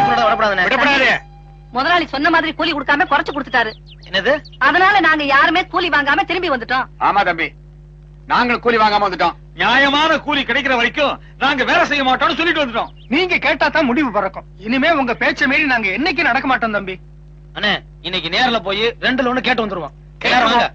கூப்பிட வரக்கூடாதுண்ணே விடப்படாது முதலாளி சொன்ன மாதிரி கூலி கொடுக்காம குறைச்சு கொடுத்துட்டாரு என்னது அதனால நாங்க யாருமே கூலி வாங்காம திரும்பி வந்துட்டோம் ஆமா தம்பி நாங்களும் கூலி வாங்காம வந்துட்டோம் நியாயமான கூலி கிடைக்கிற வரைக்கும் நாங்க வேலை செய்ய மாட்டோம்னு சொல்லிட்டு வந்துட்டோம் நீங்க கேட்டா தான் முடிவு பிறக்கும் இனிமே உங்க பேச்ச மீறி நாங்க என்னைக்கு நடக்க மாட்டோம் தம்பி அண்ணே இன்னைக்கு நேர்ல போய் ரெண்டுல ஒண்ணு கேட்டு வந்துருவோம் எல்லாரும் வாங்க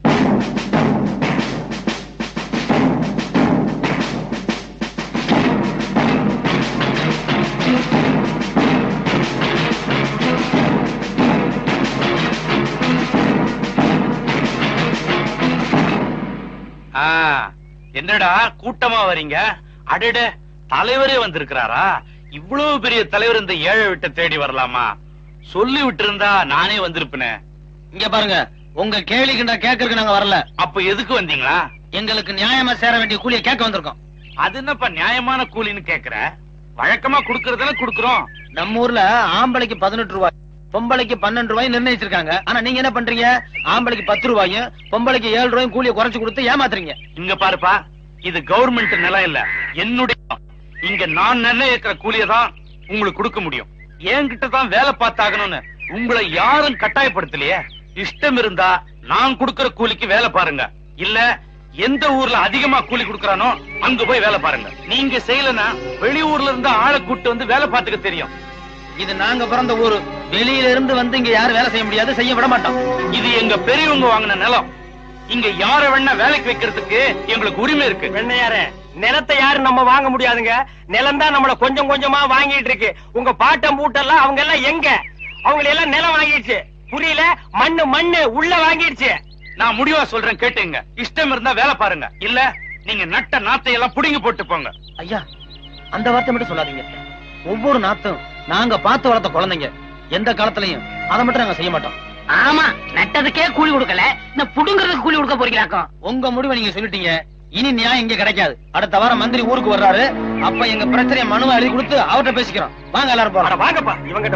ஆ, என்னடா கூட்டமா வரீங்க அடட தலைவரே வந்திருக்கிறாரா இவ்வளவு பெரிய தலைவர் இந்த ஏழை விட்ட தேடி வரலாமா சொல்லி விட்டு இருந்தா நானே வந்திருப்பேனே இங்க பாருங்க உங்க கேள்வி கிண்ட கேட்கறதுக்கு நாங்க வரல அப்ப எதுக்கு வந்தீங்களா எங்களுக்கு நியாயமா சேர வேண்டிய கூலியை கேட்க வந்திருக்கோம் அது என்னப்பா நியாயமான கூலின்னு கேக்குற வழக்கமா குடுக்கறதுல குடுக்கறோம் நம்ம ஊர்ல ஆம்பளைக்கு பதினெட்டு ரூபாய் பொம்பளைக்கு பன்னெண்டு ரூபாய் நிர்ணயிச்சிருக்காங்க ஆனா நீங்க என்ன பண்றீங்க ஆம்பளைக்கு பத்து ரூபாயும் பொம்பளைக்கு ஏழு ரூபாயும் கூலியை குறைச்சு கொடுத்து ஏமாத்துறீங்க இங்க பாருப்பா இது கவர்மெண்ட் நிலம் இல்ல என்னுடைய இடம். இங்க நான் நிர்ணயிக்கிற கூலியை தான் உங்களுக்கு கொடுக்க முடியும் என்கிட்ட தான் வேலை பார்த்தாகணும்னு உங்களை யாரும் கட்டாயப்படுத்தலையே இஷ்டம் இருந்தா நான் கொடுக்கிற கூலிக்கு வேலை பாருங்க இல்ல எந்த ஊர்ல அதிகமா கூலி கொடுக்கறானோ அங்க போய் வேலை பாருங்க நீங்க செய்யலனா வெளியூர்ல இருந்து ஆளை கூட்டு வந்து வேலை பார்த்துக்க தெரியும் இது நாங்க பிறந்த ஊரு வெளியில இருந்து வந்து இங்க யாரும் வேலை செய்ய முடியாது செய்ய விட மாட்டோம் இது எங்க பெரியவங்க வாங்கின நிலம் இங்க யார வேணா வேலைக்கு வைக்கிறதுக்கு எங்களுக்கு உரிமை இருக்கு வெண்ணையாரே நிலத்தை யாரும் நம்ம வாங்க முடியாதுங்க நிலம் தான் நம்மள கொஞ்சம் கொஞ்சமா வாங்கிட்டு இருக்கு உங்க பாட்டம் பூட்டெல்லாம் அவங்க எல்லாம் எங்க அவங்க எல்லாம் நிலம் வாங்கிடுச்சு புரியல மண்ணு மண்ணு உள்ள வாங்கிடுச்சு நான் முடிவா சொல்றேன் கேட்டுங்க இஷ்டம் இருந்தா வேலை பாருங்க இல்ல நீங்க நட்ட நாத்தை எல்லாம் புடிங்கி போட்டு போங்க ஐயா அந்த வார்த்தை மட்டும் சொல்லாதீங்க ஒவ்வொரு நாத்தும் நாங்க பார்த்து வளர்த்த குழந்தைங்க எந்த காலத்திலையும் அதை மட்டும் நாங்க செய்ய மாட்டோம் ஆமா நட்டதுக்கே கூலி கொடுக்கல இந்த புடுங்கிறதுக்கு கூலி கொடுக்க போறீங்களாக்கும் உங்க முடிவை நீங்க சொல்லிட்டீங்க இனி நியாயம் இங்க கிடைக்காது அடுத்த வாரம் மந்திரி ஊருக்கு வர்றாரு அப்ப எங்க பிரச்சனையை மனுவை எழுதி கொடுத்து அவர்கிட்ட பேசிக்கிறோம் வாங்க எல்லாரும் அட போறோம் வாங்கப்பா இவங்கிட்ட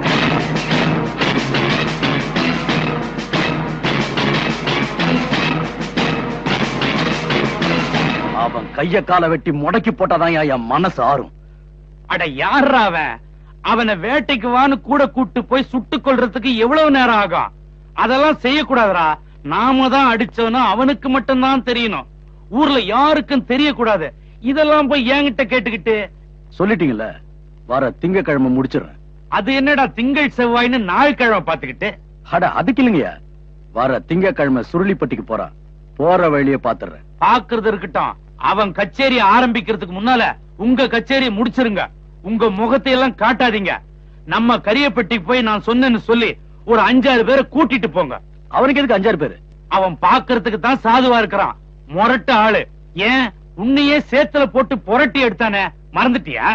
அவன் கைய கால வெட்டி முடக்கி போட்டாதான் என் மனசு ஆறும் அட யாரா அவன் அவனை வேட்டைக்கு வான்னு கூட கூட்டு போய் சுட்டுக் கொள்றதுக்கு எவ்வளவு நேரம் ஆகும் அதெல்லாம் செய்யக்கூடாதுடா நாம தான் அடிச்சவனும் அவனுக்கு மட்டும்தான் தெரியணும் ஊர்ல யாருக்கும் தெரியக்கூடாது இதெல்லாம் போய் என்கிட்ட கேட்டுக்கிட்டு சொல்லிட்டீங்கல்ல வர திங்கக்கிழமை முடிச்சிடுறேன் அது என்னடா திங்கள் செவ்வாய்னு நாள் கிழமை பாத்துக்கிட்டு அட அதுக்கு இல்லைங்கய்யா வர திங்கக்கிழமை சுருளிப்பட்டிக்கு போறான் போற வழிய பாத்துறேன் பாக்குறது இருக்கட்டும் அவன் கச்சேரி ஆரம்பிக்கிறதுக்கு முன்னால உங்க கச்சேரி முடிச்சிருங்க உங்க முகத்தை எல்லாம் காட்டாதீங்க நம்ம கரியப்பட்டிக்கு போய் நான் சொன்னேன்னு சொல்லி ஒரு அஞ்சாறு பேரை கூட்டிட்டு போங்க அவனுக்கு எதுக்கு அஞ்சாறு பேரு அவன் பாக்குறதுக்கு தான் சாதுவா இருக்கிறான் முரட்டு ஆளு ஏன் உன்னையே சேத்துல போட்டு புரட்டி எடுத்தானே மறந்துட்டியா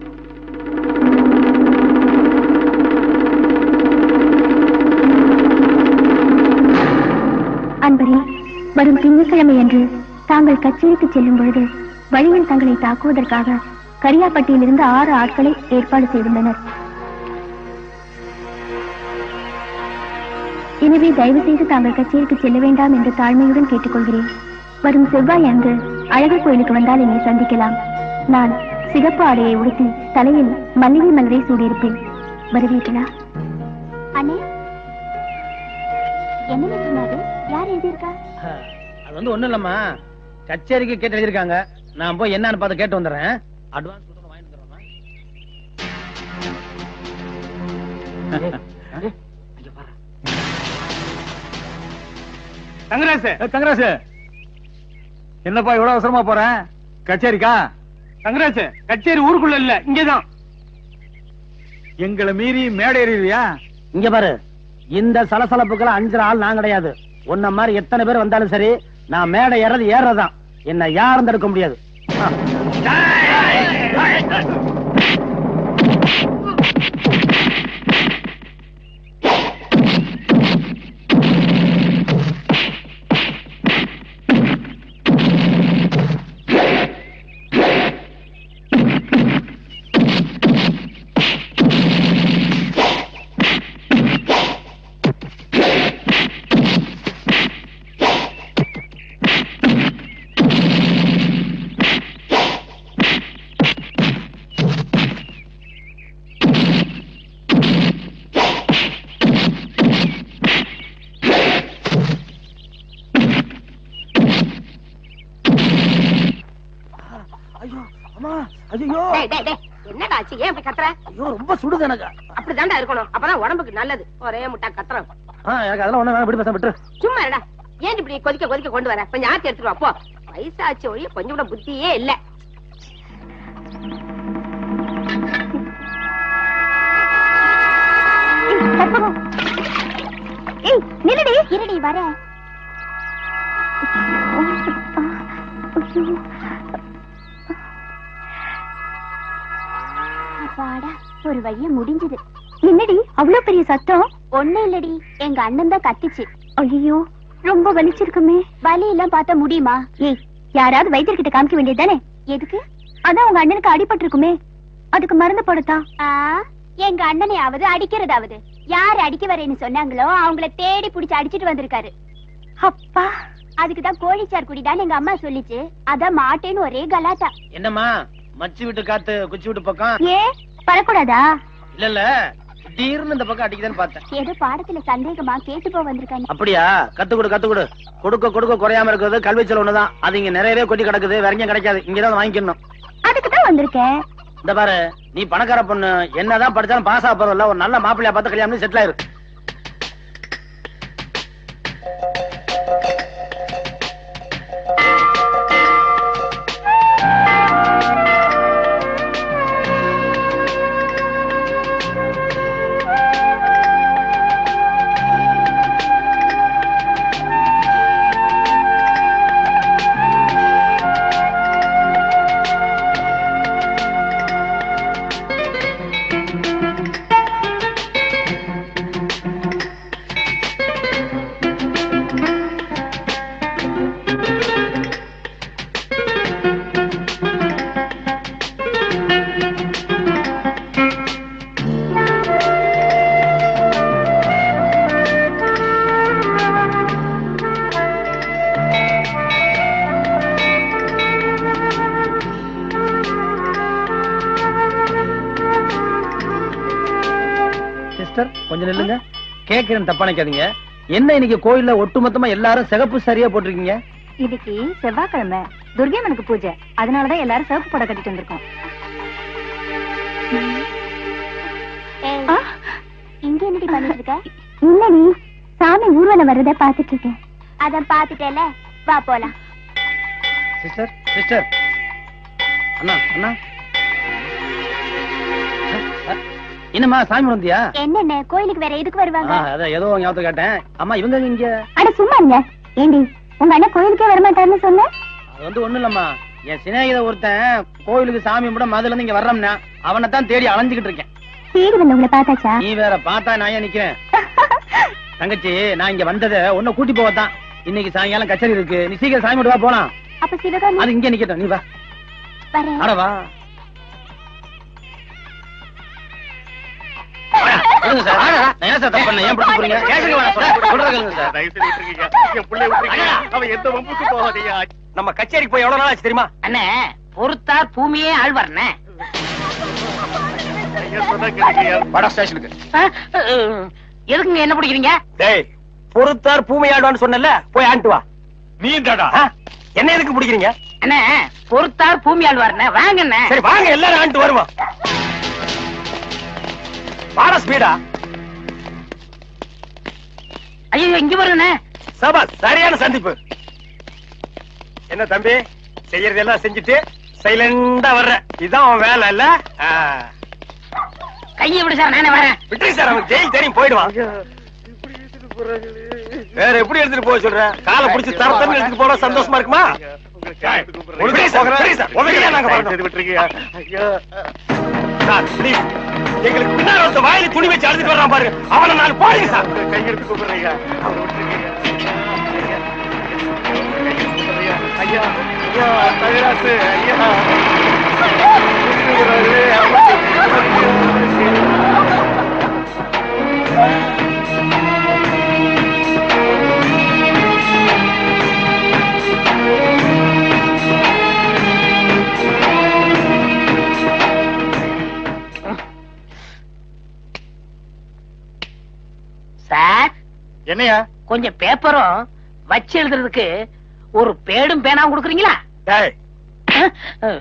அன்பரே வரும் திங்கட்கிழமை அன்று தாங்கள் கச்சேரிக்கு செல்லும் பொழுது வழியில் தங்களை தாக்குவதற்காக கரியாப்பட்டியிலிருந்து ஆறு ஆட்களை ஏற்பாடு செய்துள்ளனர் எனவே தயவு செய்து தாங்கள் கச்சேரிக்கு செல்ல வேண்டாம் என்று தாழ்மையுடன் கேட்டுக்கொள்கிறேன் வரும் செவ்வாய் அன்று அழகர் கோயிலுக்கு வந்தால் என்னை சந்திக்கலாம் நான் சிகப்பு ஆடையை உடுத்தி தலையில் மல்லிகை மலரை சூடியிருப்பேன் வருவீர்களா அண்ணே என்ன சொன்னாரு யார் எழுதியிருக்கா அது வந்து ஒண்ணும் இல்லம்மா கச்சேரிக்கு கேட்டு எழுதிருக்காங்க நான் போய் என்னன்னு பார்த்து கேட்டு வந்துடுறேன் அட்வான்ஸ் கொடுத்து வாங்கிட்டு வந்துடுறேன் தங்கராசு தங்கராசு என்னப்பா இவ்வளவு அவசரமா போறேன் கச்சேரிக்கா தங்கராசு கச்சேரி ஊருக்குள்ள இல்ல இங்கதான் எங்களை மீறி மேடை ஏறிடுவியா இங்க பாரு இந்த சலசலப்புக்கெல்லாம் அஞ்சு ஆள் நான் கிடையாது உன்ன மாதிரி எத்தனை பேர் வந்தாலும் சரி நான் மேடை ஏறது ஏறதான் என்ன யாரும் தடுக்க முடியாது ஆ. ஐயோ டேய், டேய், டேய், என்னடா ஆச்சு ஏன் இப்படி கத்துற ஐயோ ரொம்ப சுடுது எனக்கு அப்படிதான்டா இருக்கணும் அப்பதான் உடம்புக்கு நல்லது ஒரே முட்டா கத்துறோம் ஆ, எனக்கு அதெல்லாம் ஒண்ணு வேணாம் விடு பேசாம விட்டுரு சும்மா இருடா ஏன் இப்படி கொதிக்க கொதிக்க கொண்டு வர கொஞ்சம் ஆத்தி எடுத்துட்டு வா போ வயசாச்சு ஒழிய கொஞ்சம் கூட புத்தியே இல்ல ஏய் நில்லடி இருடி வர அப்பாடா ஒரு வழியா முடிஞ்சது என்னடி அவ்வளவு பெரிய சத்தம் ஒண்ணு இல்லடி எங்க அண்ணன் தான் கத்திச்சு ஐயோ ரொம்ப வலிச்சிருக்குமே வலி எல்லாம் பார்த்தா முடியுமா ஏய் யாராவது வைத்தியர்கிட்ட காமிக்க வேண்டியதுதானே எதுக்கு அதான் உங்க அண்ணனுக்கு அடிபட்டிருக்குமே அதுக்கு மருந்து போடத்தா எங்க அண்ணனையாவது அடிக்கிறதாவது யார் அடிக்க வரேன்னு சொன்னாங்களோ அவங்கள தேடி புடிச்சு அடிச்சிட்டு வந்திருக்காரு அப்பா அதுக்குதான் கோழிச்சார் குடிதான் எங்க அம்மா சொல்லிச்சு அதான் மாட்டேன்னு ஒரே கலாட்டா என்னம்மா மச்சி விட்டு காத்து குச்சி விட்டு பக்கம் ஏ வரக்கூடாதா இல்ல இல்ல திடீர்னு இந்த பக்கம் அடிக்குதுன்னு பார்த்தேன் ஏதோ பாடத்துல சந்தேகமா கேட்டு போ வந்திருக்காங்க அப்படியா கத்து கொடு கத்து கொடு கொடுக்க கொடுக்க குறையாம இருக்கிறது கல்வி செலவு ஒண்ணுதான் அது இங்க நிறையவே கொட்டி கிடக்குது வேற எங்கேயும் கிடைக்காது இங்கதான் வாங்கிக்கணும் அதுக்கு தான் வந்திருக்கேன் இந்த பாரு நீ பணக்கார பொண்ணு என்னதான் படிச்சாலும் பாஸ் ஆக போறதில்ல ஒரு நல்ல மாப்பிள்ளையா பார்த்து கல்யாணம் பண்ணி செட்டில் ஆயிரு சிஸ்டர் கொஞ்சம் நில்லுங்க கேக்குறேன் தப்பா நினைக்காதீங்க என்ன இன்னைக்கு கோயில்ல ஒட்டுமொத்தமா எல்லாரும் சிகப்பு சரியா போட்டிருக்கீங்க இன்னைக்கு செவ்வாய்க்கிழமை துர்கைமனுக்கு பூஜை அதனாலதான் எல்லாரும் சிவப்பு புடவை கட்டிட்டு வந்திருக்கோம் இங்க என்னடி பண்ணிட்டு இருக்க இல்லடி சாமி ஊர்வலம் வர்றத பாத்துட்டு இருக்கேன் அத பாத்துட்டேல வா போலாம் சிஸ்டர் சிஸ்டர் அண்ணா அண்ணா அஹ், அஹ், என்னம்மா சாமி வந்தியா என்னென்ன கோயிலுக்கு வேற எதுக்கு வருவாங்க அதான் ஏதோ ஞாபகத்தை கேட்டேன் அம்மா இவங்க இங்க அட சும்மா இருங்க ஏண்டி உங்க அண்ணன் கோயிலுக்கே வரமாட்டாருன்னு சொன்ன அது வந்து ஒண்ணு இல்லம்மா என் சிநேகித ஒருத்தன் கோயிலுக்கு சாமி கும்பிட மதுல இருந்து இங்க வர்றோம்னா அவனை தான் தேடி அலைஞ்சுக்கிட்டு இருக்கேன் தேடி வந்து உங்களை பார்த்தாச்சா நீ வேற பார்த்தா நான் ஏன் நிக்கிறேன் தங்கச்சி நான் இங்க வந்ததை உன்னை கூட்டி போவதான் இன்னைக்கு சாயங்காலம் கச்சேரி இருக்கு நீ சீக்கிரம் சாமி கும்பிட்டு வா போலாம் அப்ப சிவகாமி அது இங்க நிக்கட்டும் நீ வா வரேன் அட வா சொல்லுங்க சார் நான் ஏன் சார் தப்பு பண்ணேன் ஏன் பிடிச்சி போறீங்க கேக்குங்க வேணாம் சார் சொல்றத கேளுங்க சார் அவன் எந்த வம்புக்கு போகாதையா நம்ம கச்சேரிக்கு போய் எவ்வளவு நாள் ஆச்சு தெரியுமா அண்ணே பொறுத்தார் பூமியே ஆழ்வார்ண்ணே வட ஸ்டேஷனுக்கு எதுக்குங்க என்ன பிடிக்கிறீங்க டேய் பொறுத்தார் பூமையாடுவான்னு சொன்னல போய் ஆண்டு வா நீ தாடா ஆ? என்ன எதுக்கு பிடிக்கிறீங்க அண்ணே பொறுத்தார் பூமி ஆழ்வார்ண்ணே வாங்கண்ணே சரி வாங்க எல்லாரும் ஆண்டு வருவோம் வாடா ஸ்பீடா ஐயோ இங்க வருங்கண்ணே சபா சரியான சந்திப்பு என்ன தம்பி செய்யறதெல்லாம் செஞ்சுட்டு சைலண்டா வர்ற இதான் உன் வேலை இல்ல ஆ. கையை விடு சார் நானே வரேன் விட்டுரு சார் அவன் ஜெயில் தெரியும் போயிடுவான் வேற எப்படி எடுத்துட்டு போக சொல்ற காலை புடிச்சு தரத்தன்னு எடுத்துட்டு போனா சந்தோஷமா இருக்குமா விட்டுரு சார், விட்டுரு சார். உதவியா நாங்க வரணும். Sir, please. எங்களுக்கு பின்னாடி ஒருத்த வாயில துணி வச்சு அழுதுட்டு வர்றான் பாருங்க அவனை நாலு போடுங்க சார் கையெடுத்து கூப்பிடுறீங்க அவரை விட்டுருக்கீங்க ஐயா ஐயா தகராசு ஐயா சார் என்னையா கொஞ்சம் பேப்பரும் வச்சு எழுதுறதுக்கு ஒரு பேடும் பேனாவும் கொடுக்குறீங்களா டேய்,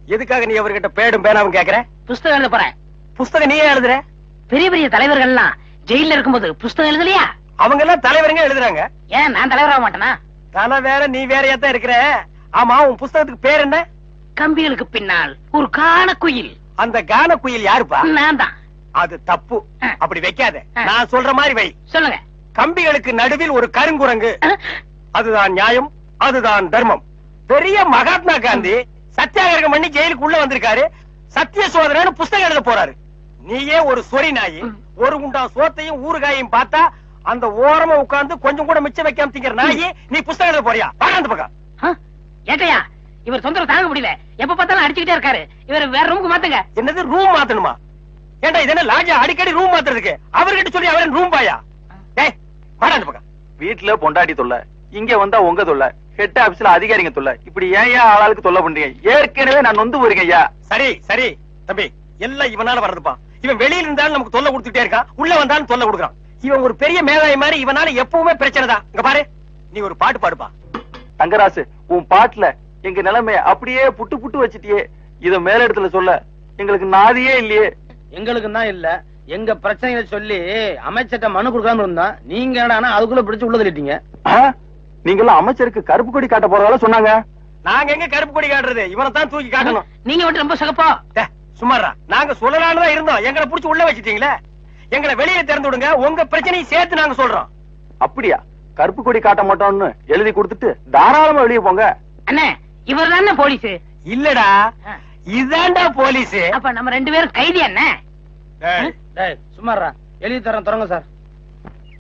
எதுக்காக நீ அவர்கிட்ட பேடும் பேனாவும் கேக்குற புஸ்தகம் எழுத போறேன் புஸ்தகம் நீயே எழுதுற பெரிய பெரிய தலைவர்கள் எல்லாம் ஜெயில இருக்கும்போது புஸ்தகம் எழுதலையா அவங்க எல்லாம் தலைவருங்க எழுதுறாங்க ஏன் நான் தலைவராக மாட்டேனா தலை வேற நீ வேறையா தான் இருக்கிற ஆமா உன் புஸ்தகத்துக்கு பேர் என்ன கம்பிகளுக்கு பின்னால் ஒரு காண குயில் அந்த கான குயில் யாருப்பா நான் தான் அது தப்பு ஆ. அப்படி வைக்காத ஆ. நான் சொல்ற மாதிரி வை சொல்லுங்க கம்பிகளுக்கு நடுவில் ஒரு கருங்குரங்கு அதுதான் நியாயம் அதுதான் தர்மம் பெரிய மகாத்மா காந்தி சத்தியாகிரகம் பண்ணி ஜெயிலுக்கு உள்ள வந்திருக்காரு சத்திய சோதனைன்னு புஸ்தகம் எழுத போறாரு நீயே ஒரு சொறி நாயி ஒரு குண்டா சோத்தையும் ஊறுகாயையும் பார்த்தா அந்த ஓரமா உட்கார்ந்து கொஞ்சம் கூட மிச்சம் வைக்காம திங்கிற நாயி நீ புஸ்தகம் எழுத போறியா வாங்க அந்த பக்கம் ஆ? ஏட்டையா இவர் தொந்தரவு தாங்க முடியல எப்ப பார்த்தாலும் அடிச்சுக்கிட்டே இருக்காரு இவர் வேற ரூமுக்கு மாத்துங்க என்னது ரூம் மாத்தணுமா ஏண்டா இது என்ன லாஜா அடிக்கடி ரூம் மாத்துறதுக்கு அவர்கிட்ட சொல்லி அவரன் ரூம் பாயா டேய் வாடா அந்த பக்கம் வீட்டுல பொண்டாட்டி தொல்லை இங்க வந்தா உங்க தொல்லை ஹெட் ஆபீஸ்ல அதிகாரிங்க தொல்லை இப்படி ஏன் ஏன் ஆளாளுக்கு தொல்லை பண்றீங்க ஏற்கனவே நான் நொந்து போறீங்க ஐயா சரி சரி தம்பி எல்லாம் இவனால வர்றதுப்பா இவன் வெளியில இருந்தாலும் நமக்கு தொல்லை கொடுத்துட்டே இருக்கான் உள்ள வந்தாலும் தொல்லை கொடுக்குறான் இவன் ஒரு பெரிய மேதாவி மாதிரி இவனால எப்பவுமே பிரச்சனை தான் இங்க பாரு நீ ஒரு பாட்டு பாடுப்பா தங்கராசு உன் பாட்டுல எங்க நிலைமைய அப்படியே புட்டு புட்டு வச்சிட்டியே இத மேலிடத்துல சொல்ல எங்களுக்கு நாதியே இல்லையே எங்களுக்கு தான் இல்ல எங்க பிரச்சனைகளை சொல்லி அமைச்சர்ட்ட மனு கொடுக்காம இருந்தோம் நீங்க என்னடான்னா அதுக்குள்ள பிடிச்சு உள்ள தள்ளிட்டீங்க நீங்களும் அமைச்சருக்கு கருப்பு கொடி காட்ட போறதால சொன்னாங்க நாங்க எங்க கருப்பு கொடி காட்டுறது இவனை தான் தூக்கி காட்டணும் நீங்க மட்டும் ரொம்ப சகப்போ டே, சும்மாடா நாங்க சொல்லலாம்னு தான் இருந்தோம் எங்களை புடிச்சு உள்ள வச்சிட்டீங்களே எங்களை வெளியில திறந்து விடுங்க உங்க பிரச்சனையும் சேர்த்து நாங்க சொல்றோம் அப்படியா கருப்பு கொடி காட்ட மாட்டோம்னு எழுதி கொடுத்துட்டு தாராளமா வெளியே போங்க அண்ணே இவர் தானே போலீஸ் இல்லடா இதான்டா போலீஸ் அப்ப நம்ம ரெண்டு பேரும் கைதி அண்ணே டேய் சும்மாறா எழுதி தரேன் தொடங்க சார்